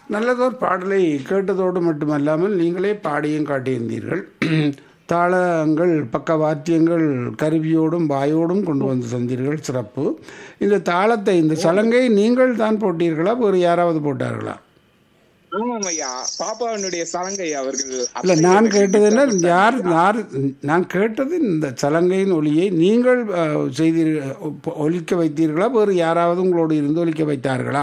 நல்லதோர் பாடலை கேட்டதோடு மட்டுமல்லாமல் நீங்களே பாடியும் காட்டியிருந்தீர்கள் தாளங்கள் பக்க வாத்தியங்கள் கருவியோடும் வாயோடும் கொண்டு வந்து தந்தீர்கள் சிறப்பு இந்த தாளத்தை இந்த சலங்கை நீங்கள் தான் போட்டீர்களா வேறு யாராவது போட்டார்களா ஆமாம் ஐயா பாப்பாவினுடைய சலங்கை அவர்கள் இல்லை நான் கேட்டது என்ன யார் யார் நான் கேட்டது இந்த சலங்கையின் ஒலியை நீங்கள் அஹ், செய்தீர்கள் ஒ- ஒலிக்க வைத்தீர்களா வேறு யாராவது உங்களோடு இருந்து ஒலிக்க வைத்தார்களா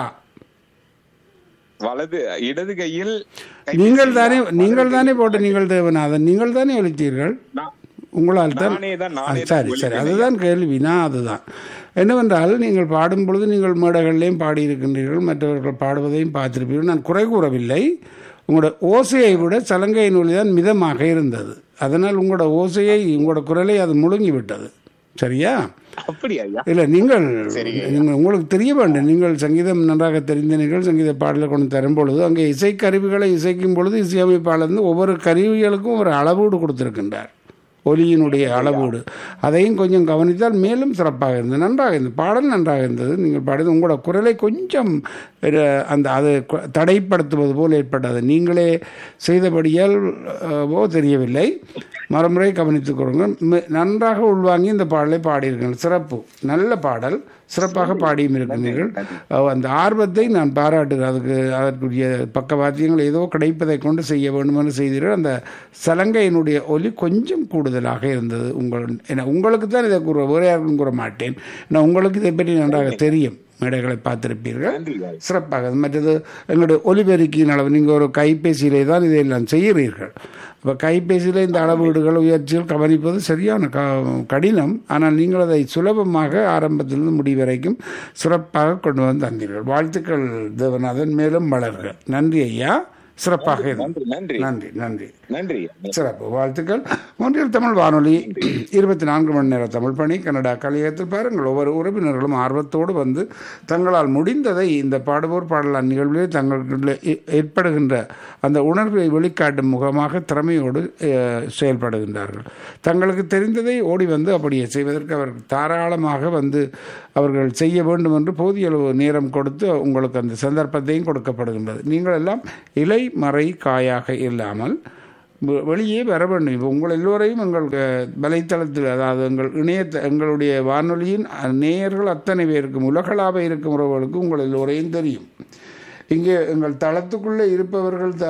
வலது இடது கையில் நீங்கள் தானே நீங்கள் தானே போட்ட நீங்கள் தேவநாதன் நீங்கள் தானே ஒலித்தீர்கள் நான்- உங்களால் தான் நானே தான் ஆ, நானே தான் சரி சரி அதுதான் கேள்வி நான் அதுதான் என்னவென்றால் நீங்கள் பாடும் பொழுது நீங்கள் மேடைகள்லையும் பாடியிருக்கின்றீர்கள் மற்றவர்கள் பாடுவதையும் பார்த்திருப்பீர்கள் நான் குறை கூறவில்லை உங்களோட ஓசையை விட சலங்கையின் ஒலி தான் மிதமாக இருந்தது அதனால் உங்களோட ஓசையை உங்களோட குரலை அது முழுங்கி விட்டது சரியா அப்படியா ஐயா இல்லை நீங்கள் சரிங்க. நீங்கள் உங்களுக்கு தெரிய வேண்டும் நீங்கள் சங்கீதம் நன்றாக தெரிந்தீர்கள் சங்கீத பாடலை கொண்டு தரும் பொழுது அங்கே இசைக்கருவிகளை இசைக்கும் பொழுது இசையமைப்பாளர் வந்து ஒவ்வொரு கருவிகளுக்கும் ஒரு அளவீடு கொடுத்திருக்கின்றார் ஒலியினுடைய அளவீடு அதையும் கொஞ்சம் கவனித்தால் மேலும் சிறப்பாக இருந்தது நன்றாக இருந்தது பாடல் நன்றாக இருந்தது நீங்கள் பாடியது உங்களோட குரலை கொஞ்சம் அஹ், அந்த அது கு- தடைப்படுத்துவது போல் ஏற்பட்டது நீங்களே செய்தபடியால் அஹ், ஓ தெரியவில்லை மறுமுறை கவனித்துக் கொள்ளுங்கள் மி- நன்றாக உள்வாங்கி இந்த பாடலை பாடியிருக்கீர்கள் சிறப்பு நல்ல பாடல் சிறப்பாக பாடியும் இருக்கின்றீர்கள் அஹ், அந்த ஆர்வத்தை நான் பாராட்டுகிறேன் அதுக்கு அதற்குரிய பக்கவாத்தியங்கள் ஏதோ கிடைப்பதை கொண்டு செய்ய வேண்டும் என்று செய்தீர்கள் அந்த சலங்கையினுடைய ஒலி கொஞ்சம் கூடுதலாக இருந்தது உங்கள் ஏன்னா உங்களுக்கு தான் இதை கூற வேறு யாருக்கும் கூற மாட்டேன் ஏன்னா உங்களுக்கு இதை பற்றி நன்றாக தெரியும் மேடைகளை பார்த்திருப்பீர்கள் நன்றி ஐயா. சிறப்பாக மற்றது எங்களுடைய ஒலிபெருக்கியின் அளவு நீங்கள் ஒரு கைபேசியிலே தான் இதையெல்லாம் செய்கிறீர்கள் அப்போ கைபேசியில் இந்த அளவீடுகள் உயர்ச்சிகள் கவனிப்பது சரியான க கடினம் ஆனால் நீங்கள் அதை சுலபமாக ஆரம்பத்திலிருந்து முடிவு வரைக்கும் சிறப்பாக கொண்டு வந்து தந்தீர்கள் வாழ்த்துக்கள் தேவநாதன் மேலும் வளர்க நன்றி ஐயா சிறப்பாக இருந்தது. நன்றி நன்றி நன்றி நன்றி நன்றி ஐயா. சிறப்பு வாழ்த்துக்கள் ஒன்றில் தமிழ் வானொலி இருபத்தி நான்கு மணி நேர தமிழ் பணி கனடா கலையத்தில் பாருங்கள் ஒவ்வொரு உறவினர்களும் ஆர்வத்தோடு வந்து தங்களால் முடிந்ததை இந்த பாடுவோர் பாடலான் நிகழ்விலே தங்களுக்குள்ளே ஏ- ஏற்படுகின்ற அந்த உணர்வை வெளிக்காட்டும் முகமாக திறமையோடு அஹ், செயல்படுகின்றார்கள் தங்களுக்கு தெரிந்ததை ஓடி வந்து அப்படியே செய்வதற்கு அவர்கள் தாராளமாக வந்து அவர்கள் செய்ய வேண்டும் என்று போதிய அளவு நேரம் கொடுத்து உங்களுக்கு அந்த சந்தர்ப்பத்தையும் கொடுக்கப்படுகின்றது நீங்கள் எல்லாம் இலை மறை காயாக இல்லாமல் வெ- வெளியே வர வேண்டும் இப்போ உங்கள் எல்லோரையும் எங்கள் அஹ், வலைத்தளத்தில் அதாவது எங்கள் இணையத்த எங்களுடைய வானொலியின் அஹ், நேயர்கள் அத்தனை பேருக்கும் உலகளாவ இருக்கும் உறவுகளுக்கு உங்கள் எல்லோரையும் தெரியும் இங்கே எங்கள் தளத்துக்குள்ளே இருப்பவர்கள் த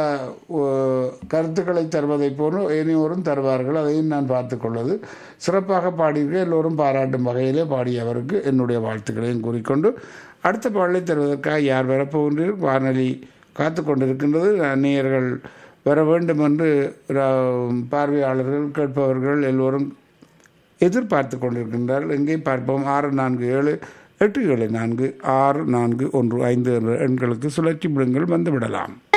ஓ- கருத்துக்களை தருவதைப் போல ஏனையோரும் தருவார்கள் அதையும் நான் பார்த்துக்கொள்வது சிறப்பாக பாடியிருக்க எல்லோரும் பாராட்டும் வகையிலே பாடியவருக்கு என்னுடைய வாழ்த்துக்களையும் கூறிக்கொண்டு அடுத்த பாடலை தருவதற்காக யார் வரப்போகின்றீர்கள் வானொலி காத்து கொண்டிருக்கின்றது நேயர்கள் வர வேண்டும் என்று ர- பார்வையாளர்கள் கேட்பவர்கள் எல்லோரும் எதிர்பார்த்து கொண்டிருக்கின்றார்கள் எங்கே பார்ப்போம் ஆறு நான்கு ஏழு எட்டு ஏழு நான்கு ஆறு நான்கு ஒன்று ஐந்து என்ற எண்களுக்கு சுழற்சி விடுங்கள் வந்து விடலாம்